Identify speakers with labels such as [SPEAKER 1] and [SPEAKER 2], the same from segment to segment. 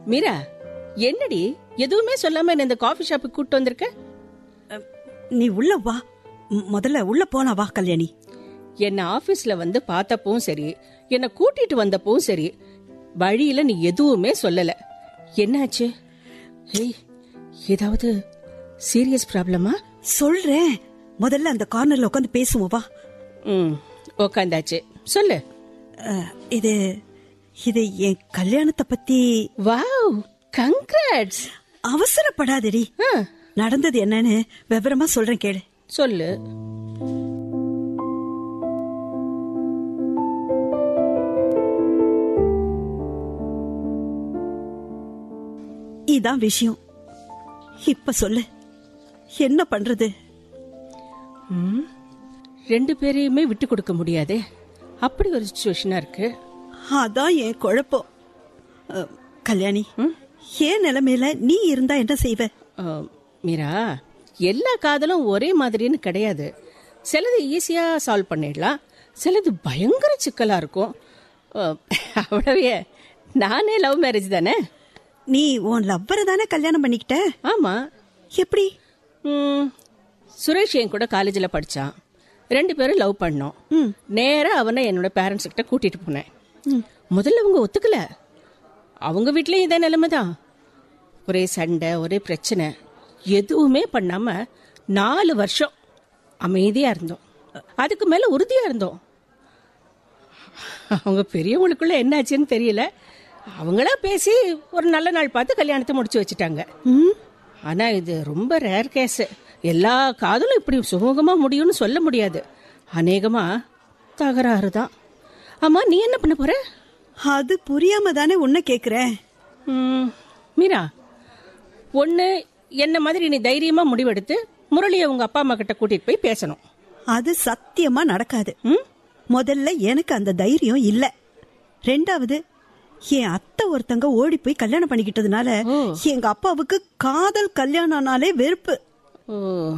[SPEAKER 1] மீரா என்னடி எதுவுமே சொல்லாம என்ன இந்த காஃபி ஷாப்புக்கு கூட்டு வந்திருக்க
[SPEAKER 2] நீ உள்ள வா ம், முதல்ல உள்ள போலாம் வா கல்யாணி
[SPEAKER 1] என்ன ஆபீஸ்ல வந்து பார்த்தப்பவும் சரி என்ன கூட்டிட்டு வந்தப்பவும் சரி வழியில நீ எதுவுமே சொல்லல என்னாச்சு ஏய் ஏதாவது சீரியஸ் ப்ராப்ளமா
[SPEAKER 2] சொல்றேன் முதல்ல அந்த கார்னர்ல உட்காந்து பேசுவோம் வா
[SPEAKER 1] ம் உக்காந்தாச்சு சொல்லு
[SPEAKER 2] அஹ், இது இது என் கல்யாணத்தை பத்தி
[SPEAKER 1] வாவ் கங்க்ராட்ஸ்
[SPEAKER 2] அவசரப்படாதடி நடந்தது என்னன்னு விவரமா சொல்றேன் கேளு
[SPEAKER 1] சொல்லு
[SPEAKER 2] இதான் விஷயம் இப்ப சொல்லு என்ன பண்றது
[SPEAKER 1] ம், ரெண்டு பேரையுமே விட்டு கொடுக்க முடியாதே அப்படி ஒரு சுச்சுவேஷனா இருக்கு
[SPEAKER 2] அதான் என் குழப்பம் அஹ், கல்யாணி ஏன் நிலைமையில நீ இருந்தா என்ன செய்வ
[SPEAKER 1] அஹ், மீரா எல்லா காதலும் ஒரே மாதிரின்னு கிடையாது சிலது ஈஸியா சால்வ் பண்ணிடலாம் சிலது பயங்கர சிக்கலா இருக்கும் அஹ், அவ்வளவே நானே லவ் மேரேஜ் தானே
[SPEAKER 2] நீ உன் லவ்வரை தானே கல்யாணம் பண்ணிக்கிட்ட
[SPEAKER 1] ஆமா
[SPEAKER 2] எப்படி
[SPEAKER 1] ம், சுரேஷ் என் கூட காலேஜில் படிச்சான் ரெண்டு பேரும் லவ் பண்ணோம் நேரா அவனை என்னோட பேரண்ட்ஸ் கிட்ட கூட்டிட்டு போனேன் முதல்ல அவங்க ஒத்துக்கல அவங்க வீட்லயும் இதே நிலைமை தான் ஒரே சண்டை ஒரே பிரச்சனை எதுவுமே பண்ணாம நாலு வருஷம் அமைதியா இருந்தோம் அதுக்கு மேல உறுதியா இருந்தோம் அவங்க பெரியவங்களுக்குள்ள என்னாச்சுன்னு தெரியல அவங்களா பேசி ஒரு நல்ல நாள் பார்த்து கல்யாணத்தை முடிச்சு வச்சுட்டாங்க ஆனா இது ரொம்ப ரேர் கேஸ் எல்லா காதலும் இப்படி சுமூகமா முடியும்னு சொல்ல முடியாது அநேகமா தகராறு தான் ஆமா நீ என்ன பண்ண போற
[SPEAKER 2] அது புரியாம தானே உன்ன கேக்குறேன்
[SPEAKER 1] ம், மீரா ஒண்ணு என்ன மாதிரி நீ தைரியமா முடிவெடுத்து முரளியை உங்க அப்பா அம்மா கிட்ட கூட்டிட்டு போய் பேசணும்
[SPEAKER 2] அது சத்தியமா நடக்காது
[SPEAKER 1] ம்?
[SPEAKER 2] முதல்ல எனக்கு அந்த தைரியம் இல்ல ரெண்டாவது என் அத்தை ஒருத்தங்க ஓடி போய் கல்யாணம் பண்ணிக்கிட்டதுனால எங்க அப்பாவுக்கு காதல் கல்யாணம்னாலே வெறுப்பு
[SPEAKER 1] ஓ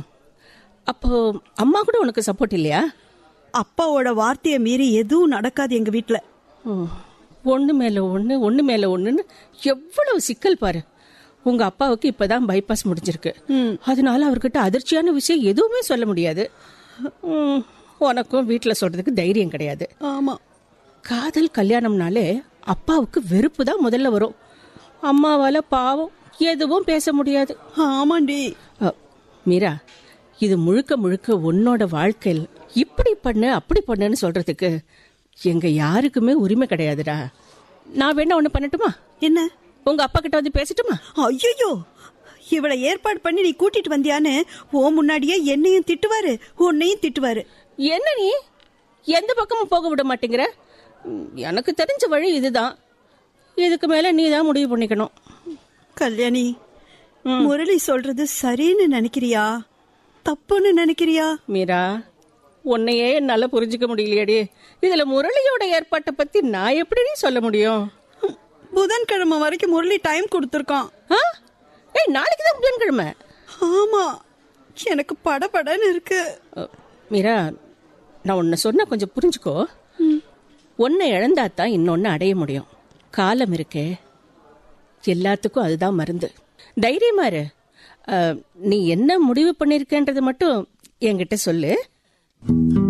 [SPEAKER 1] அப்போ அம்மா கூட உனக்கு சப்போர்ட் இல்லையா
[SPEAKER 2] அப்பாவோட வார்த்தையை மீறி எதுவும் நடக்காது எங்க வீட்ல
[SPEAKER 1] ஓ, ஒண்ணு மேல ஒண்ணு ஒண்ணு மேல ஒண்ணுன்னு எவ்வளவு சிக்கல் பாரு உங்க அப்பாவுக்கு இப்பதான் பைபாஸ் முடிஞ்சிருக்கு அதனால அவர்கிட்ட அதிர்ச்சியான விஷயம் எதுவுமே சொல்ல முடியாது ம், உனக்கும் வீட்டுல சொல்றதுக்கு தைரியம் கிடையாது
[SPEAKER 2] ஆமா
[SPEAKER 1] காதல் கல்யாணம்னாலே அப்பாவுக்கு வெறுப்பு தான் முதல்ல வரும் அம்மாவால பாவம் எதுவும் பேச முடியாது
[SPEAKER 2] ஆமாண்டி
[SPEAKER 1] அ, மீரா இது முழுக்க முழுக்க உன்னோட வாழ்க்கையில் இப்படி பண்ணு அப்படி பண்ணுன்னு சொல்றதுக்கு எங்க யாருக்குமே உரிமை கிடையாதுடா நான் வேணா ஒண்ணு பண்ணட்டுமா
[SPEAKER 2] என்ன
[SPEAKER 1] உங்க அப்பா கிட்ட வந்து பேசட்டுமா
[SPEAKER 2] ஐயோ இவளை ஏற்பாடு பண்ணி நீ கூட்டிட்டு வந்தியான்னு ஓ முன்னாடியே என்னையும் திட்டுவாரு உன்னையும் திட்டுவாரு
[SPEAKER 1] என்ன நீ எந்த பக்கமும் போக விட மாட்டேங்கிற ம், எனக்கு தெரிஞ்ச வழி இதுதான் இதுக்கு மேல நீ தான் முடிவு பண்ணிக்கணும்
[SPEAKER 2] கல்யாணி முரளி சொல்றது சரின்னு நினைக்கிறியா தப்புன்னு நினைக்கிறியா
[SPEAKER 1] மீரா உன்னையே என்னால புரிஞ்சுக்க முடியலையேடி இதுல முரளியோட ஏற்பாட்டை பத்தி நான் எப்படி நீ சொல்ல முடியும்
[SPEAKER 2] புதன்கிழமை வரைக்கும் முரளி டைம் கொடுத்துருக்கான்
[SPEAKER 1] ஆ? ஏய் நாளைக்கு தான் புதன்கிழமை
[SPEAKER 2] ஆமா எனக்கு படபடன்னு இருக்கு
[SPEAKER 1] அ, மீரா நான் உன்னை சொன்ன கொஞ்சம் புரிஞ்சுக்கோ ஒன்னை இழந்தா தான் இன்னொன்னு அடைய முடியும் காலம் இருக்கே எல்லாத்துக்கும் அதுதான் மருந்து தைரியமா இரு அ, நீ என்ன முடிவு பண்ணிருக்கன்றது மட்டும் என்கிட்ட சொல்லு